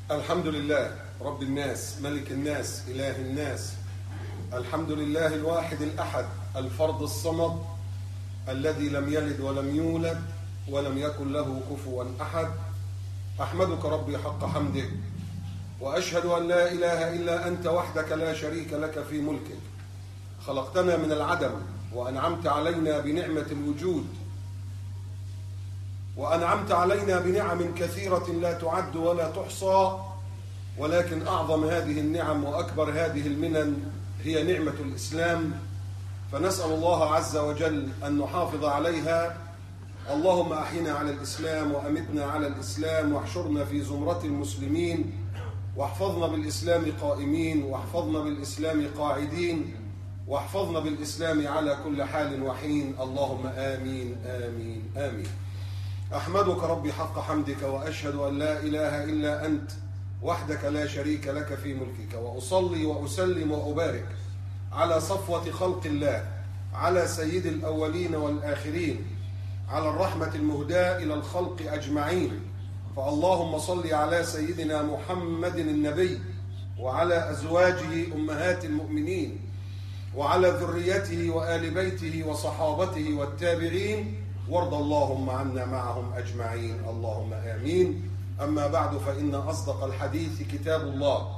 الحمد لله رب الناس ملك الناس إله الناس الحمد لله الواحد الأحد الفرد الصمد الذي لم يلد ولم يولد ولم يكن له كفوا أحد أحمدك ربي حق حمدك وأشهد أن لا إله إلا أنت وحدك لا شريك لك في ملكك خلقتنا من العدم وأنعمت علينا بنعمة الوجود وأنعمت علينا بنعم كثيرة لا تعد ولا تحصى ولكن أعظم هذه النعم وأكبر هذه المنن هي نعمة الإسلام فنسأل الله عز وجل أن نحافظ عليها اللهم أحينا على الإسلام وأمتنا على الإسلام واحشرنا في زمرة المسلمين واحفظنا بالإسلام قائمين واحفظنا بالإسلام قاعدين واحفظنا بالإسلام على كل حال وحين اللهم آمين آمين آمين أحمدك ربي حق حمدك وأشهد أن لا إله إلا أنت وحدك لا شريك لك في ملكك وأصلي وأسلم وأبارك على صفوة خلق الله على سيد الأولين والآخرين على الرحمة المهداة إلى الخلق أجمعين فاللهم صل على سيدنا محمد النبي وعلى أزواجه أمهات المؤمنين وعلى ذريته وآل بيته وصحابته والتابعين وارض اللهم عنا معهم أجمعين اللهم آمين أما بعد فإن أصدق الحديث كتاب الله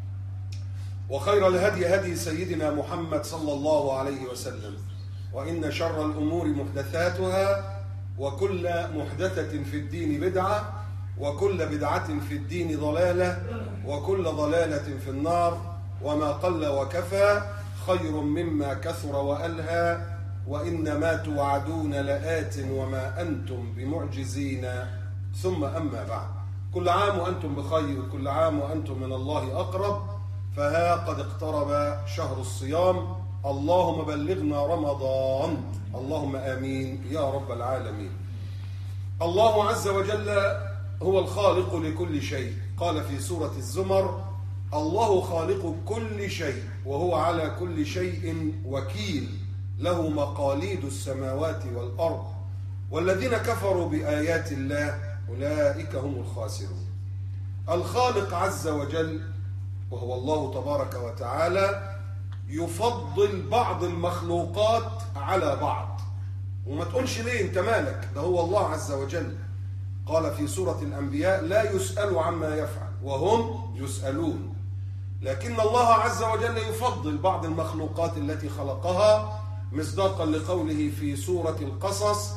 وخير الهدي هدي سيدنا محمد صلى الله عليه وسلم وإن شر الأمور محدثاتها وكل محدثة في الدين بدعة وكل بدعة في الدين ضلالة وكل ضلالة في النار وما قل وكفى خير مما كثر وألهى وإنما توعدون لآت وما أنتم بمعجزين ثم أما بعد كل عام وأنتم بخير كل عام وأنتم من الله أقرب فها قد اقترب شهر الصيام اللهم بلغنا رمضان اللهم آمين يا رب العالمين الله عز وجل هو الخالق لكل شيء قال في سورة الزمر الله خالق كل شيء وهو على كل شيء وكيل له مقاليد السماوات والأرض والذين كفروا بآيات الله أولئك هم الخاسرون الخالق عز وجل وهو الله تبارك وتعالى يفضل بعض المخلوقات على بعض وما تقولش ليه انت مالك ده هو الله عز وجل قال في سورة الأنبياء لا يسأل عما يفعل وهم يسألون لكن الله عز وجل يفضل بعض المخلوقات التي خلقها مصداقا لقوله في سورة القصص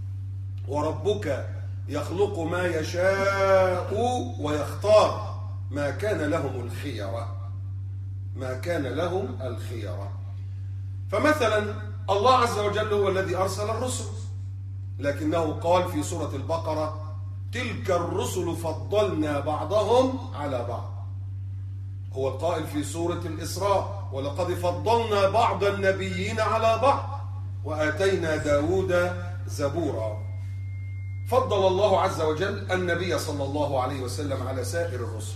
وربك يخلق ما يشاء ويختار ما كان لهم الخيرة ما كان لهم الخيرة فمثلا الله عز وجل هو الذي أرسل الرسل لكنه قال في سورة البقرة تلك الرسل فضلنا بعضهم على بعض هو القائل في سورة الإسراء ولقد فضلنا بعض النبيين على بعض وآتينا داود زبورا فضل الله عز وجل النبي صلى الله عليه وسلم على سائر الرسل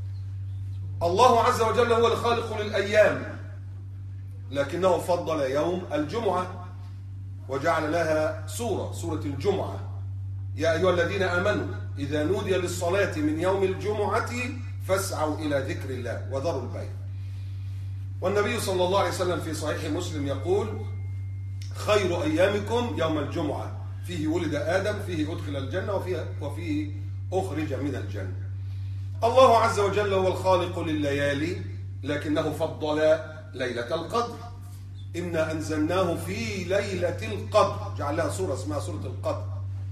الله عز وجل هو الخالق للأيام لكنه فضل يوم الجمعة وجعل لها سورة سورة الجمعة يا أيها الذين آمنوا إذا نودي للصلاة من يوم الجمعة فاسعوا إلى ذكر الله وذروا البيع والنبي صلى الله عليه وسلم في صحيح مسلم يقول خير أيامكم يوم الجمعة فيه ولد آدم فيه أدخل الجنة وفيه, وفيه أخرج من الجنة الله عز وجل هو الخالق لليالي لكنه فضل ليلة القدر إنا أنزلناه في ليلة القدر جعلها سورة اسمها سورة القدر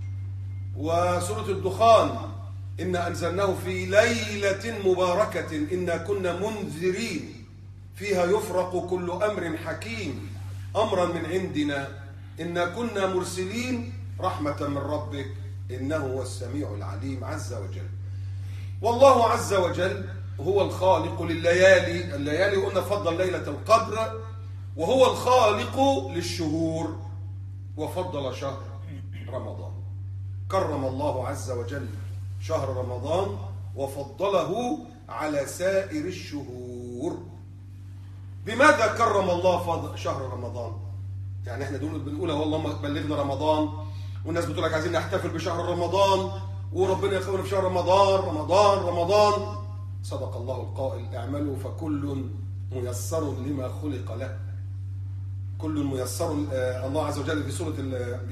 وسورة الدخان إنا أنزلناه في ليلة مباركة إنا كنا منذرين فيها يفرق كل أمر حكيم أمرا من عندنا إنا كنا مرسلين رحمة من ربك إنه هو السميع العليم عز وجل والله عز وجل هو الخالق لليالي الليالي قلنا فضل ليلة القدر وهو الخالق للشهور وفضل شهر رمضان كرم الله عز وجل شهر رمضان وفضله على سائر الشهور بماذا كرم الله فضل شهر رمضان يعني احنا دول بنقول اهو اللهم بلغنا رمضان والناس بتقول لك عايزين نحتفل بشهر رمضان وربنا يخبرنا في شهر رمضان رمضان رمضان صدق الله القائل اعملوا فكل ميسر لما خلق له كل ميسر آه، الله عز وجل في سورة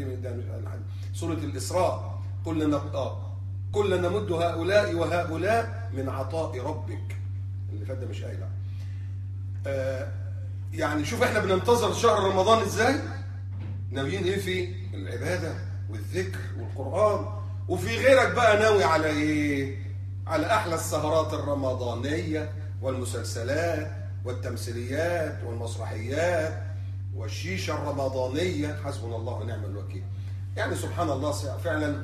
سورة الإسراء قل آه كل نمد هؤلاء وهؤلاء من عطاء ربك اللي فات ده مش قايل آه يعني شوف احنا بننتظر شهر رمضان ازاي ناويين ايه في العبادة والذكر والقرآن وفي غيرك بقى ناوي على ايه على احلى السهرات الرمضانية والمسلسلات والتمثيليات والمسرحيات والشيشة الرمضانية حسبنا الله ونعم الوكيل يعني سبحان الله فعلا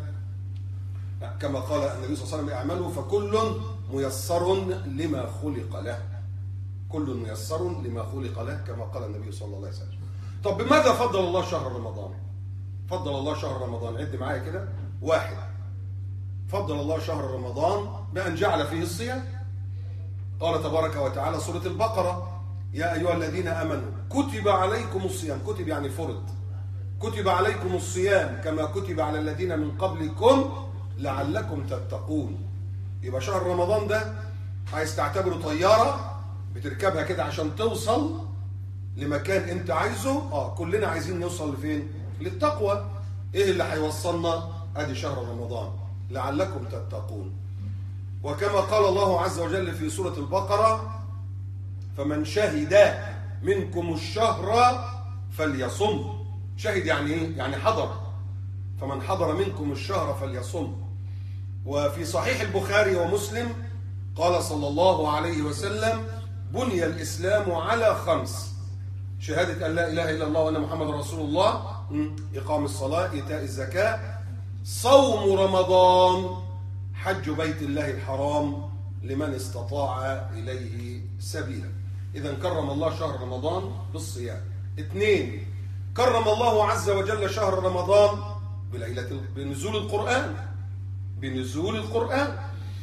كما قال النبي صلى الله عليه وسلم اعملوا فكل ميسر لما خلق له كل ميسر لما خلق له كما قال النبي صلى الله عليه وسلم طب بماذا فضل الله شهر رمضان فضل الله شهر رمضان عد معايا كده واحد فضل الله شهر رمضان بأن جعل فيه الصيام قال تبارك وتعالى سورة البقرة يا أيها الذين أمنوا كتب عليكم الصيام كتب يعني فرض كتب عليكم الصيام كما كتب على الذين من قبلكم لعلكم تتقون يبقى شهر رمضان ده عايز تعتبره طيارة بتركبها كده عشان توصل لمكان انت عايزه اه كلنا عايزين نوصل لفين للتقوى ايه اللي هيوصلنا ادي شهر رمضان لعلكم تتقون وكما قال الله عز وجل في سورة البقرة فمن شهد منكم الشهر فليصم شهد يعني ايه يعني حضر فمن حضر منكم الشهر فليصم وفي صحيح البخاري ومسلم قال صلى الله عليه وسلم بني الإسلام على خمس شهادة أن لا إله إلا الله وأن محمد رسول الله إقام الصلاة إيتاء الزكاة صوم رمضان حج بيت الله الحرام لمن استطاع إليه سبيلا إذا كرم الله شهر رمضان بالصيام اثنين كرم الله عز وجل شهر رمضان بليلة بنزول القرآن بنزول القرآن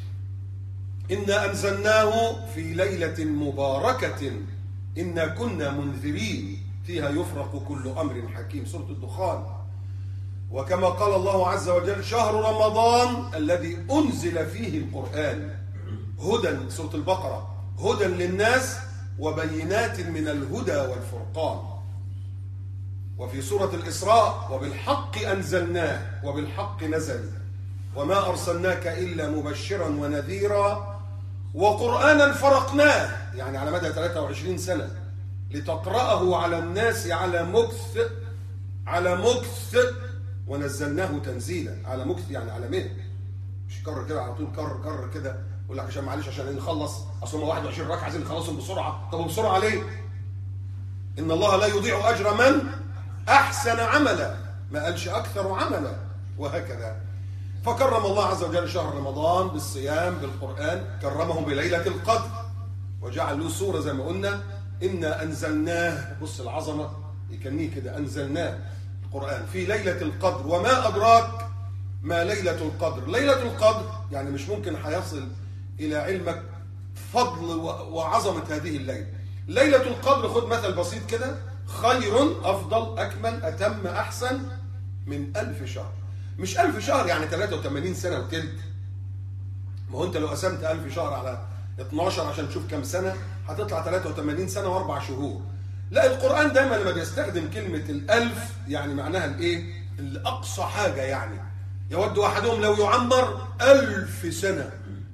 إنا أنزلناه في ليلة مباركة إنا كنا منذرين فيها يفرق كل أمر حكيم سورة الدخان وكما قال الله عز وجل شهر رمضان الذي أنزل فيه القرآن هدى سورة البقرة هدى للناس وبينات من الهدى والفرقان وفي سورة الإسراء وبالحق أنزلناه وبالحق نزل وما أرسلناك إلا مبشرا ونذيرا وقرآنا فرقناه يعني على مدى 23 سنة لتقرأه على الناس على مكث على مكث ونزلناه تنزيلا على مكث يعني على مهل مش كرر كده على طول كرر كرر كده يقول لك عشان معلش عشان نخلص اصل هم 21 ركعه عايزين نخلصهم بسرعه طب بسرعه ليه؟ ان الله لا يضيع اجر من احسن عملا ما قالش اكثر عملا وهكذا فكرم الله عز وجل شهر رمضان بالصيام بالقرآن كرمه بليلة القدر وجعل له سورة زي ما قلنا إنا أنزلناه بص العظمة يكنيه كده أنزلناه القرآن في ليلة القدر وما أدراك ما ليلة القدر ليلة القدر يعني مش ممكن هيصل إلى علمك فضل وعظمة هذه الليلة ليلة القدر خد مثل بسيط كده خير أفضل أكمل أتم أحسن من ألف شهر مش ألف شهر يعني 83 سنة وتلت ما هو أنت لو قسمت ألف شهر على 12 عشان تشوف كم سنة هتطلع 83 سنة وأربع شهور لا القرآن دايما لما بيستخدم كلمة الألف يعني معناها الإيه؟ الأقصى حاجة يعني يود أحدهم لو يعمر ألف سنة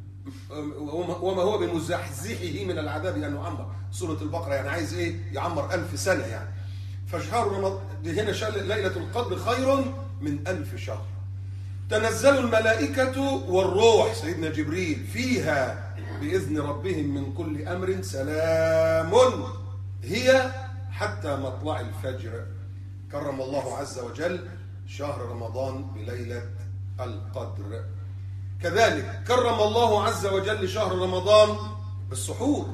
وما هو بمزحزحه من العذاب أن يعمر سورة البقرة يعني عايز إيه؟ يعمر ألف سنة يعني فشهر رمضان هنا ليلة القدر خير من ألف شهر تنزل الملائكة والروح سيدنا جبريل فيها بإذن ربهم من كل أمر سلام هي حتى مطلع الفجر كرم الله عز وجل شهر رمضان بليلة القدر كذلك كرم الله عز وجل شهر رمضان بالسحور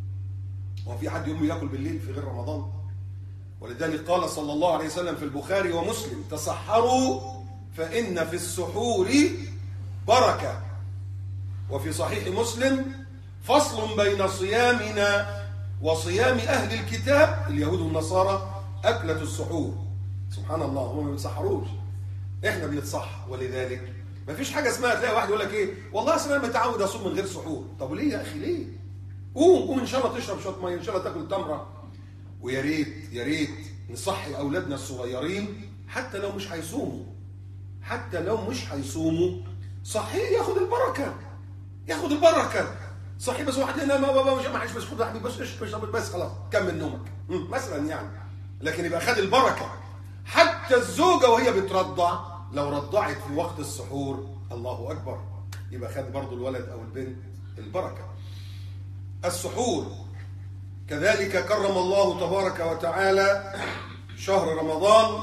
وفي حد يوم ياكل بالليل في غير رمضان ولذلك قال صلى الله عليه وسلم في البخاري ومسلم تصحروا فإن في السحور بركة وفي صحيح مسلم فصل بين صيامنا وصيام أهل الكتاب اليهود والنصارى أكلة السحور سبحان الله هم ما بيتسحروش احنا بنتصح ولذلك ما فيش حاجه اسمها تلاقي واحد يقول لك ايه والله اصل انا متعود اصوم من غير سحور طب ليه يا اخي ليه قوم قوم ان شاء الله تشرب شويه ميه ان شاء الله تاكل تمره ويا ريت يا ريت نصحي اولادنا الصغيرين حتى لو مش هيصوموا حتى لو مش هيصوموا صحيح ياخد البركه ياخد البركه صحيح بس واحد هنا ما بابا مش ما حدش بس خد واحد بس ايش بس بس خلاص كمل نومك مم، مثلا يعني لكن يبقى خد البركه حتى الزوجه وهي بترضع لو رضعت في وقت السحور الله اكبر يبقى خد برضه الولد او البنت البركه السحور كذلك كرم الله تبارك وتعالى شهر رمضان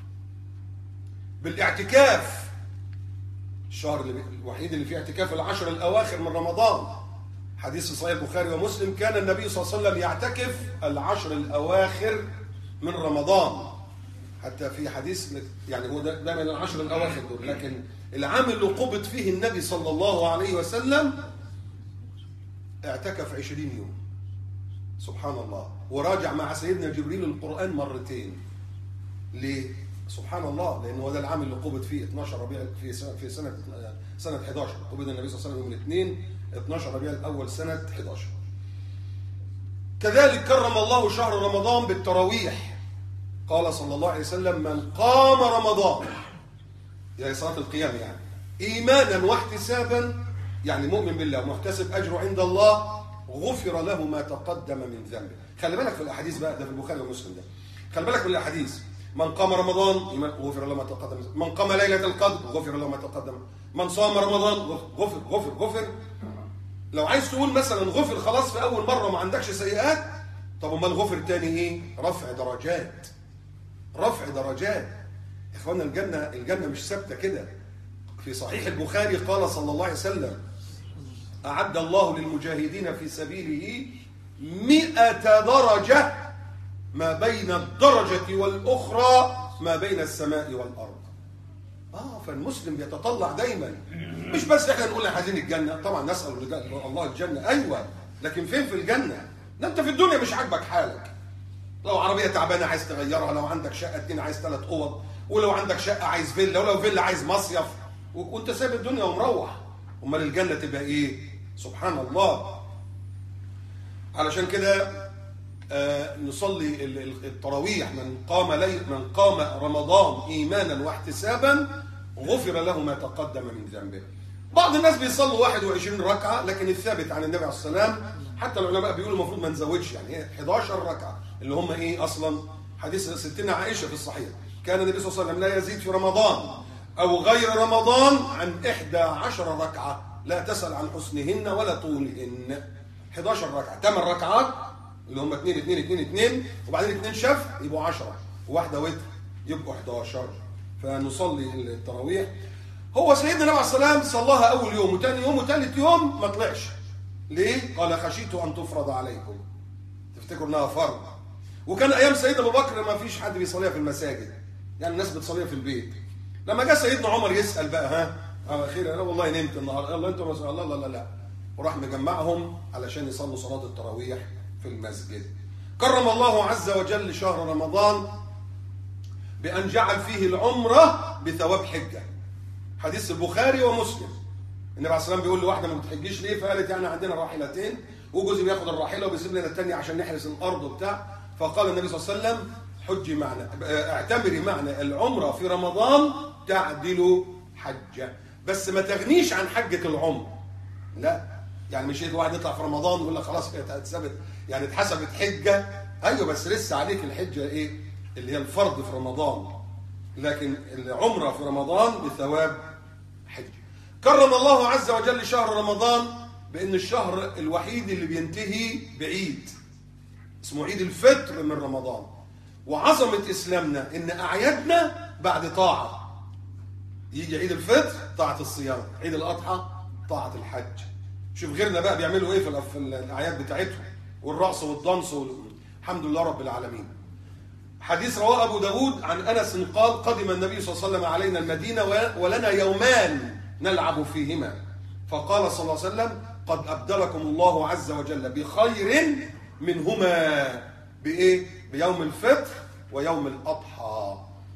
بالاعتكاف الشهر اللي الوحيد اللي فيه اعتكاف العشر الاواخر من رمضان حديث في صحيح البخاري ومسلم كان النبي صلى الله عليه وسلم يعتكف العشر الاواخر من رمضان حتى في حديث يعني هو ده, ده من العشر الاواخر دول لكن العام اللي قبض فيه النبي صلى الله عليه وسلم اعتكف عشرين يوم سبحان الله وراجع مع سيدنا جبريل القرآن مرتين ليه؟ سبحان الله لأنه هو ده العام اللي قبض فيه 12 ربيع في سنة في سنة سنة 11 قبض النبي صلى الله عليه وسلم يوم الاثنين 12 ربيع الأول سنة 11 كذلك كرم الله شهر رمضان بالتراويح قال صلى الله عليه وسلم من قام رمضان يعني صلاة القيام يعني إيمانا واحتسابا يعني مؤمن بالله ومحتسب أجره عند الله غفر له ما تقدم من ذنبه خلي بالك في الأحاديث بقى ده في البخاري ومسلم ده خلي بالك من الأحاديث من قام رمضان إيمان غفر له ما تقدم من ذنبه. من قام ليلة القدر غفر له ما تقدم من صام رمضان غفر غفر غفر لو عايز تقول مثلا غفر خلاص في أول مرة ما عندكش سيئات طب امال غفر تاني إيه رفع درجات رفع درجات يا اخوانا الجنة الجنة مش ثابتة كده في صحيح البخاري قال صلى الله عليه وسلم أعد الله للمجاهدين في سبيله مئة درجة ما بين الدرجة والأخرى ما بين السماء والأرض آه فالمسلم بيتطلع دايما مش بس احنا نقول احنا عايزين الجنة طبعا نسأل الله الجنة أيوة لكن فين في الجنة ده أنت في الدنيا مش عاجبك حالك لو عربية تعبانة عايز تغيرها لو عندك شقة اتنين عايز ثلاث أوض ولو عندك شقة عايز فيلا ولو فيلا عايز مصيف و- وانت سايب الدنيا ومروح امال الجنة تبقى ايه سبحان الله علشان كده آه نصلي ال- ال- التراويح من قام لي من قام رمضان ايمانا واحتسابا غفر له ما تقدم من ذنبه بعض الناس بيصلوا 21 ركعه لكن الثابت عن النبي عليه الصلاه والسلام حتى العلماء بيقولوا المفروض ما نزودش يعني هي 11 ركعه اللي هم ايه اصلا حديث ستنا عائشه في الصحيح كان النبي صلى الله عليه وسلم لا يزيد في رمضان او غير رمضان عن 11 ركعه لا تسال عن حسنهن ولا طولهن 11 ركعه 8 ركعات اللي هم 2 2 2 2 وبعدين 2 شفع يبقوا 10 وواحده وتر يبقوا 11 فنصلي التراويح هو سيدنا النبي عليه الصلاه والسلام صلاها اول يوم وثاني يوم وثالث يوم ما طلعش ليه؟ قال خشيت ان تفرض عليكم تفتكروا انها فرض وكان ايام سيدنا ابو بكر ما فيش حد بيصليها في المساجد يعني الناس بتصليها في البيت لما جاء سيدنا عمر يسال بقى ها اه خير انا والله نمت النهارده يلا انتوا مسؤول الله لا لا لا وراح مجمعهم علشان يصلوا صلاه التراويح في المسجد كرم الله عز وجل شهر رمضان بان جعل فيه العمره بثواب حجه حديث البخاري ومسلم النبي عليه الصلاه والسلام بيقول لواحده ما بتحجيش ليه فقالت يعني عندنا راحلتين وجوزي بياخد الراحله وبيسيب لنا الثانيه عشان نحرس الارض وبتاع فقال النبي صلى الله عليه وسلم حجي معنا اعتبري معنا العمره في رمضان تعدل حجه بس ما تغنيش عن حجه العمر لا يعني مش يجي واحد يطلع في رمضان ويقول لك خلاص كده اتثبت يعني اتحسبت حجه ايوه بس لسه عليك الحجه ايه اللي هي الفرض في رمضان لكن العمره في رمضان بثواب حج كرم الله عز وجل شهر رمضان بان الشهر الوحيد اللي بينتهي بعيد اسمه عيد الفطر من رمضان وعظمه اسلامنا ان اعيادنا بعد طاعه يجي عيد الفطر طاعه الصيام عيد الاضحى طاعه الحج شوف غيرنا بقى بيعملوا ايه في الأف- في الاعياد بتاعتهم والرقص والدنس وال- الحمد لله رب العالمين حديث رواه أبو داود عن أنس قال قدم النبي صلى الله عليه وسلم علينا المدينة و- ولنا يومان نلعب فيهما فقال صلى الله عليه وسلم قد أبدلكم الله عز وجل بخير منهما بإيه؟ بيوم الفطر ويوم الأضحى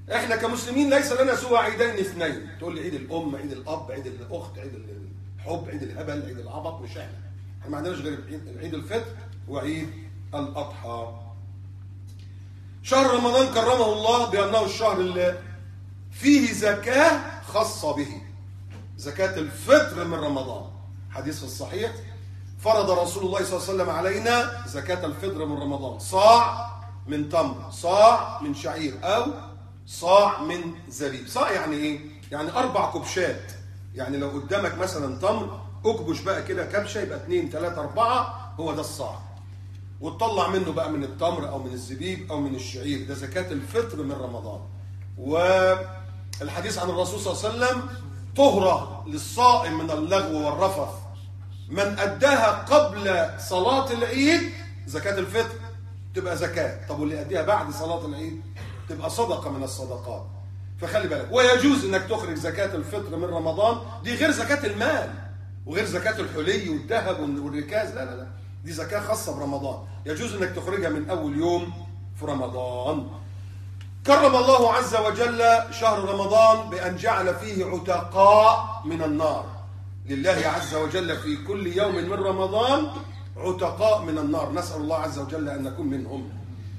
احنا كمسلمين ليس لنا سوى عيدين اثنين تقول لي عيد الام عيد الاب عيد الاخت عيد الحب عيد الهبل عيد العبط مش احنا احنا ما عندناش غير عيد الفطر وعيد الاضحى شهر رمضان كرمه الله بانه الشهر اللي فيه زكاه خاصه به زكاه الفطر من رمضان حديث في الصحيح فرض رسول الله صلى الله عليه وسلم علينا زكاه الفطر من رمضان صاع من تمر صاع من شعير او صاع من زبيب صاع يعني ايه يعني اربع كبشات يعني لو قدامك مثلا تمر اكبش بقى كده كبشه يبقى اثنين ثلاثه اربعه هو ده الصاع وتطلع منه بقى من التمر او من الزبيب او من الشعير ده زكاه الفطر من رمضان والحديث عن الرسول صلى الله عليه وسلم طهره للصائم من اللغو والرفث من اداها قبل صلاه العيد زكاه الفطر تبقى زكاه طب واللي اديها بعد صلاه العيد تبقى صدقه من الصدقات فخلي بالك ويجوز انك تخرج زكاه الفطر من رمضان دي غير زكاه المال وغير زكاه الحلي والذهب والركاز لا لا لا دي زكاه خاصه برمضان يجوز انك تخرجها من اول يوم في رمضان كرم الله عز وجل شهر رمضان بان جعل فيه عتقاء من النار لله عز وجل في كل يوم من رمضان عتقاء من النار نسال الله عز وجل ان نكون منهم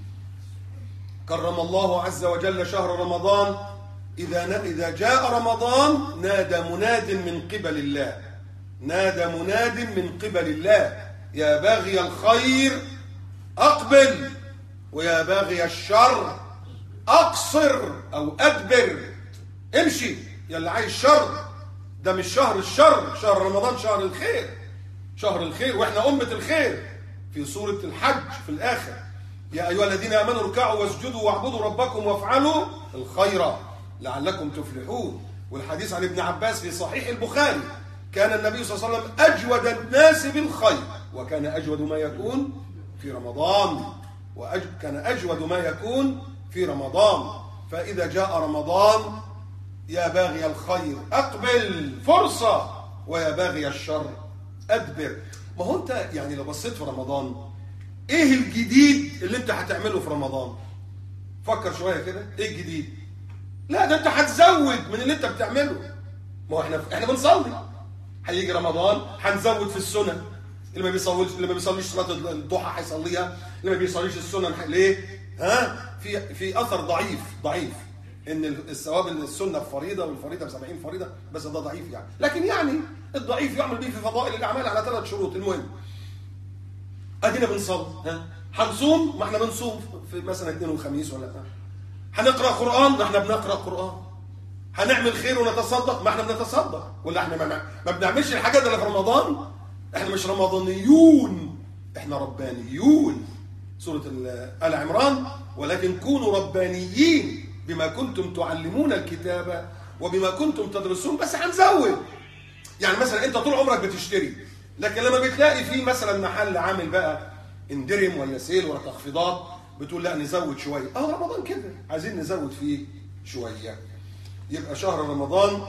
كرم الله عز وجل شهر رمضان إذا إذا جاء رمضان نادى مناد من قبل الله نادى مناد من قبل الله يا باغي الخير أقبل ويا باغي الشر أقصر أو أدبر امشي يا اللي عايز شر ده مش شهر الشر شهر رمضان شهر الخير شهر الخير واحنا أمة الخير في سورة الحج في الآخر يا أيها الذين آمنوا اركعوا واسجدوا واعبدوا ربكم وافعلوا الخير لعلكم تفلحون والحديث عن ابن عباس في صحيح البخاري كان النبي صلى الله عليه وسلم أجود الناس بالخير وكان أجود ما يكون في رمضان وكان أجود ما يكون في رمضان فإذا جاء رمضان يا باغي الخير أقبل فرصة ويا باغي الشر أدبر ما هو أنت يعني لو بصيت في رمضان إيه الجديد اللي أنت هتعمله في رمضان فكر شوية كده إيه الجديد لا ده أنت هتزود من اللي أنت بتعمله ما هو إحنا إحنا بنصلي هيجي رمضان هنزود في السنن اللي ما بيصليش اللي ما بيصليش صلاه الضحى هيصليها اللي ما بيصليش السنن ليه ها في في اثر ضعيف ضعيف ان الثواب السنه بفريضه والفريضه ب 70 فريضه بس ده ضعيف يعني لكن يعني الضعيف يعمل به في فضائل الاعمال على ثلاث شروط المهم ادينا بنصلي ها هنصوم ما احنا بنصوم في مثلا اثنين وخميس ولا هنقرا قران ما احنا بنقرا قران هنعمل خير ونتصدق ما احنا بنتصدق ولا احنا ما, ما بنعملش الحاجات اللي في رمضان احنا مش رمضانيون احنا ربانيون سورة آل عمران ولكن كونوا ربانيين بما كنتم تعلمون الكتاب وبما كنتم تدرسون بس هنزود يعني مثلا انت طول عمرك بتشتري لكن لما بتلاقي في مثلا محل عامل بقى اندرم ولا سيل ولا تخفيضات بتقول لا نزود شويه اه رمضان كده عايزين نزود فيه شويه يبقى شهر رمضان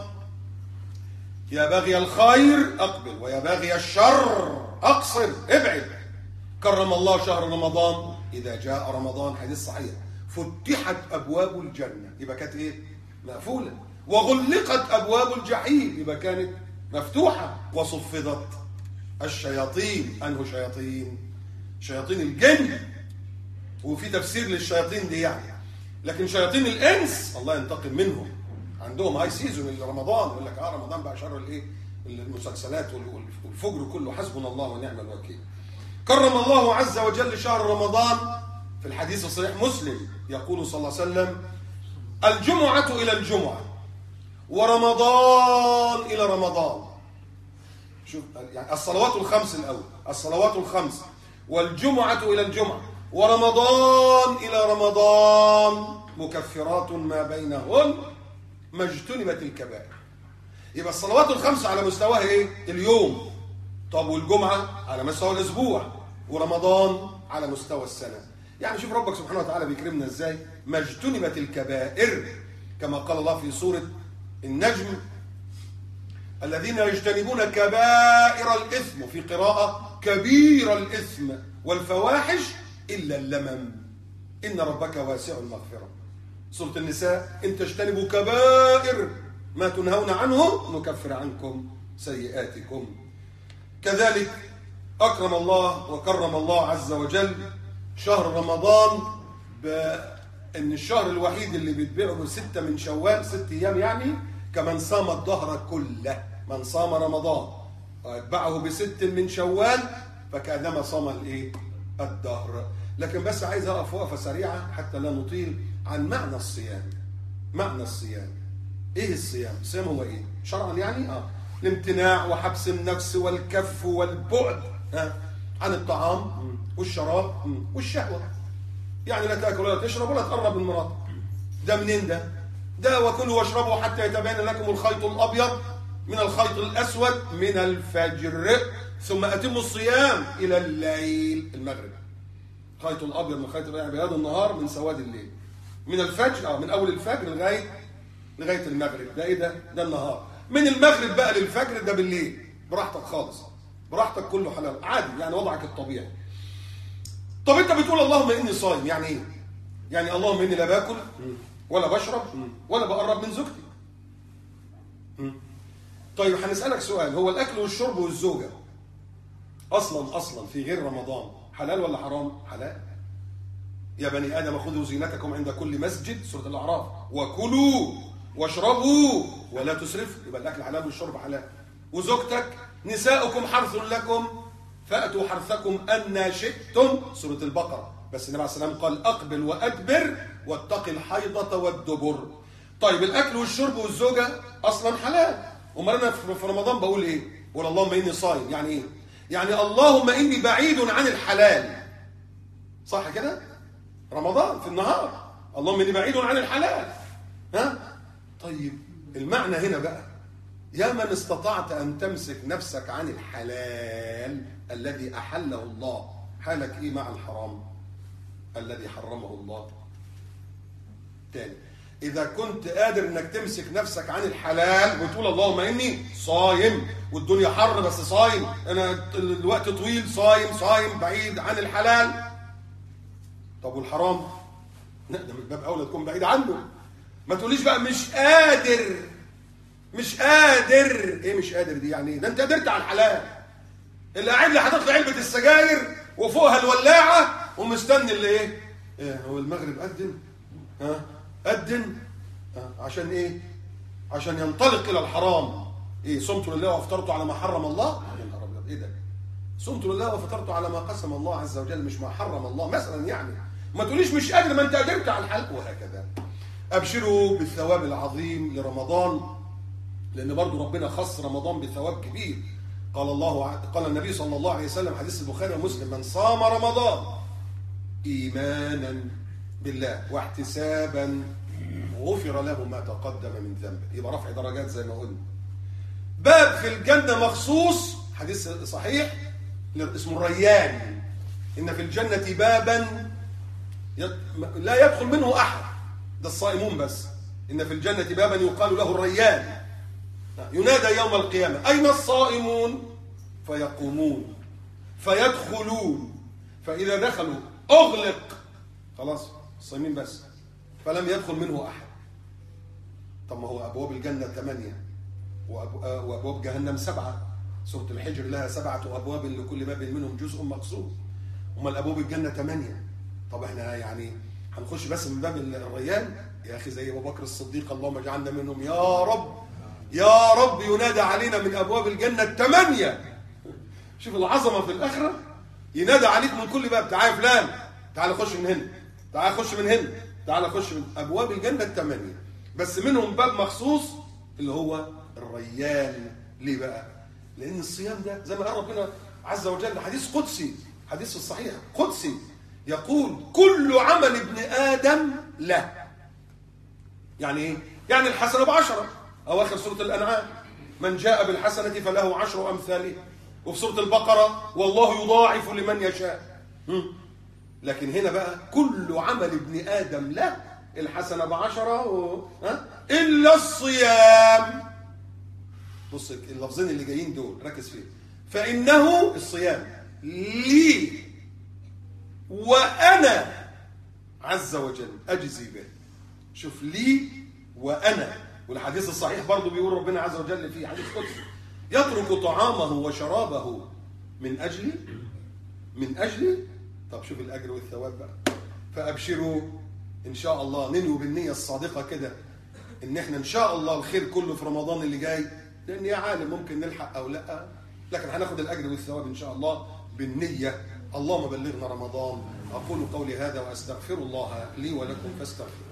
يا باغي الخير أقبل ويا باغي الشر أقصر ابعد كرم الله شهر رمضان إذا جاء رمضان حديث صحيح فتحت أبواب الجنة يبقى كانت إيه؟ مقفولة وغلقت أبواب الجحيم يبقى كانت مفتوحة وصفدت الشياطين أنه شياطين شياطين الجن وفي تفسير للشياطين دي يعني لكن شياطين الإنس الله ينتقم منهم عندهم هاي سيزون رمضان يقول لك اه رمضان بقى شر الايه المسلسلات والفجر كله حسبنا الله ونعم الوكيل كرم الله عز وجل شهر رمضان في الحديث الصحيح مسلم يقول صلى الله عليه وسلم الجمعة إلى الجمعة ورمضان إلى رمضان شوف يعني الصلوات الخمس الأول الصلوات الخمس والجمعة إلى الجمعة ورمضان إلى رمضان مكفرات ما بينهن ما اجتنبت الكبائر يبقى الصلوات الخمس على مستواها ايه اليوم طب والجمعه على مستوى الاسبوع ورمضان على مستوى السنه يعني شوف ربك سبحانه وتعالى بيكرمنا ازاي ما اجتنبت الكبائر كما قال الله في سوره النجم الذين يجتنبون كبائر الاثم وفي قراءه كبير الاثم والفواحش الا اللمم ان ربك واسع المغفره سورة النساء إن تجتنبوا كبائر ما تنهون عنه نكفر عنكم سيئاتكم كذلك أكرم الله وكرم الله عز وجل شهر رمضان بأن الشهر الوحيد اللي بيتبعه ستة من شوال ست أيام يعني كمن صام الظهر كله من صام رمضان وأتبعه بست من شوال فكأنما صام الإيه؟ الدهر لكن بس عايز أقف وقفة سريعة حتى لا نطيل عن معنى الصيام معنى الصيام ايه الصيام الصيام هو ايه شرعا يعني اه الامتناع وحبس النفس والكف والبعد آه. عن الطعام والشراب والشهوة يعني لا تاكل ولا تشرب ولا تقرب من مراتك ده منين ده ده وكلوا واشربوا حتى يتبين لكم الخيط الابيض من الخيط الاسود من الفجر ثم اتموا الصيام الى الليل المغرب خيط الابيض من خيط بياض النهار من سواد الليل من الفجر اه من اول الفجر لغايه لغايه المغرب ده ايه ده ده النهار من المغرب بقى للفجر ده بالليل براحتك خالص براحتك كله حلال عادي يعني وضعك الطبيعي طب انت بتقول اللهم اني صايم يعني ايه يعني اللهم اني لا باكل ولا بشرب ولا بقرب من زوجتي طيب هنسالك سؤال هو الاكل والشرب والزوجه اصلا اصلا في غير رمضان حلال ولا حرام حلال يا بني ادم خذوا زينتكم عند كل مسجد سوره الاعراف وكلوا واشربوا ولا تسرفوا يبقى الاكل حلال والشرب حلال وزوجتك نساؤكم حرث لكم فاتوا حرثكم ان شئتم سوره البقره بس النبي عليه السلام قال اقبل وادبر واتق الحيضه والدبر طيب الاكل والشرب والزوجه اصلا حلال امال انا في رمضان بقول ايه بقول اللهم اني صايم يعني ايه يعني اللهم اني بعيد عن الحلال صح كده رمضان في النهار اللهم اني بعيد عن الحلال ها طيب المعنى هنا بقى يا من استطعت ان تمسك نفسك عن الحلال الذي احله الله حالك ايه مع الحرام الذي حرمه الله تاني اذا كنت قادر انك تمسك نفسك عن الحلال وتقول اللهم اني صايم والدنيا حر بس صايم انا الوقت طويل صايم صايم بعيد عن الحلال طب والحرام لا ده من باب اولى تكون بعيد عنه ما تقوليش بقى مش قادر مش قادر ايه مش قادر دي يعني ده انت قدرت على الحلال اللي قاعد لي حاطط لي علبه السجاير وفوقها الولاعه ومستني اللي ايه ايه هو المغرب قدم ها قدم ها عشان ايه عشان ينطلق الى الحرام ايه صمت لله وافطرت على ما حرم الله يا نهار ابيض ايه ده صمت لله وفطرت على ما قسم الله عز وجل مش ما حرم الله مثلا يعني ما تقوليش مش قادر ما انت قدرت على الحلق وهكذا ابشروا بالثواب العظيم لرمضان لان برضو ربنا خص رمضان بثواب كبير قال الله قال النبي صلى الله عليه وسلم حديث البخاري ومسلم من صام رمضان ايمانا بالله واحتسابا غفر له ما تقدم من ذنبه يبقى رفع درجات زي ما قلنا باب في الجنه مخصوص حديث صحيح اسمه الريان ان في الجنه بابا لا يدخل منه احد ده الصائمون بس ان في الجنه بابا يقال له الريان ينادى يوم القيامة أين الصائمون فيقومون فيدخلون فإذا دخلوا أغلق خلاص الصائمين بس فلم يدخل منه أحد طب ما هو أبواب الجنة ثمانية وأبواب جهنم سبعة سورة الحجر لها سبعة أبواب لكل باب منهم جزء مقصود أمال أبواب الجنة ثمانية طب احنا يعني هنخش بس من باب الريان يا أخي زي أبو بكر الصديق اللهم اجعلنا منهم يا رب يا رب ينادى علينا من ابواب الجنه الثمانيه شوف العظمه في الاخره ينادى عليك من كل باب تعال يا فلان تعال خش من هنا تعال خش من هنا تعال خش من ابواب الجنه الثمانيه بس منهم باب مخصوص اللي هو الريان ليه بقى لان الصيام ده زي ما قال ربنا عز وجل حديث قدسي حديث الصحيح قدسي يقول كل عمل ابن ادم له يعني ايه يعني الحسنه بعشره أواخر سورة الأنعام من جاء بالحسنة فله عشر أمثالها وفي سورة البقرة والله يضاعف لمن يشاء لكن هنا بقى كل عمل ابن آدم له الحسنة بعشرة و... ها؟ إلا الصيام بص اللفظين اللي جايين دول ركز فيه فإنه الصيام لي وأنا عز وجل أجزي به شوف لي وأنا والحديث الصحيح برضه بيقول ربنا عز وجل في حديث قدسي يترك طعامه وشرابه من أجلي من أجلي طب شوف الأجر والثواب بقى فأبشروا إن شاء الله ننوي بالنية الصادقة كده إن إحنا إن شاء الله الخير كله في رمضان اللي جاي لأن يا عالم ممكن نلحق أو لا لكن هناخد الأجر والثواب إن شاء الله بالنية اللهم بلغنا رمضان أقول قولي هذا وأستغفر الله لي ولكم فاستغفروا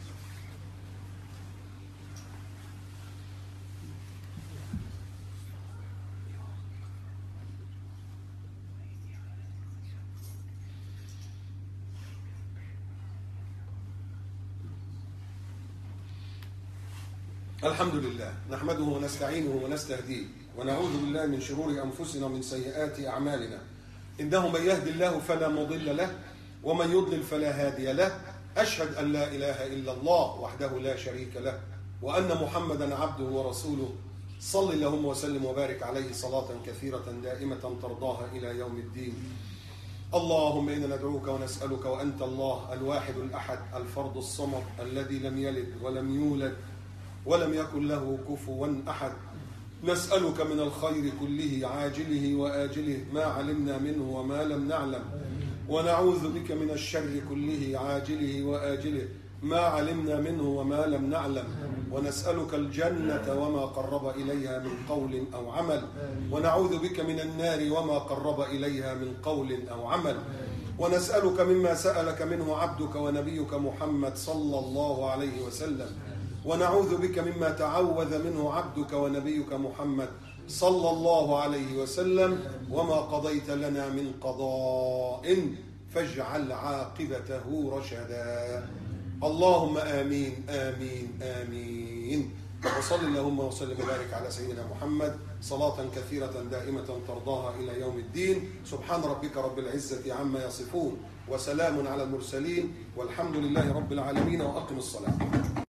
الحمد لله نحمده ونستعينه ونستهديه ونعوذ بالله من شرور انفسنا ومن سيئات اعمالنا انه من يهد الله فلا مضل له ومن يضلل فلا هادي له اشهد ان لا اله الا الله وحده لا شريك له وان محمدا عبده ورسوله صل اللهم وسلم وبارك عليه صلاه كثيره دائمه ترضاها الى يوم الدين اللهم انا ندعوك ونسالك وانت الله الواحد الاحد الفرد الصمد الذي لم يلد ولم يولد ولم يكن له كفوا احد نسالك من الخير كله عاجله واجله ما علمنا منه وما لم نعلم ونعوذ بك من الشر كله عاجله واجله ما علمنا منه وما لم نعلم ونسالك الجنه وما قرب اليها من قول او عمل ونعوذ بك من النار وما قرب اليها من قول او عمل ونسالك مما سالك منه عبدك ونبيك محمد صلى الله عليه وسلم ونعوذ بك مما تعوذ منه عبدك ونبيك محمد صلى الله عليه وسلم وما قضيت لنا من قضاء فاجعل عاقبته رشدا اللهم امين امين امين وصل اللهم وسلم وبارك على سيدنا محمد صلاة كثيرة دائمة ترضاها إلى يوم الدين سبحان ربك رب العزة عما يصفون وسلام على المرسلين والحمد لله رب العالمين وأقم الصلاة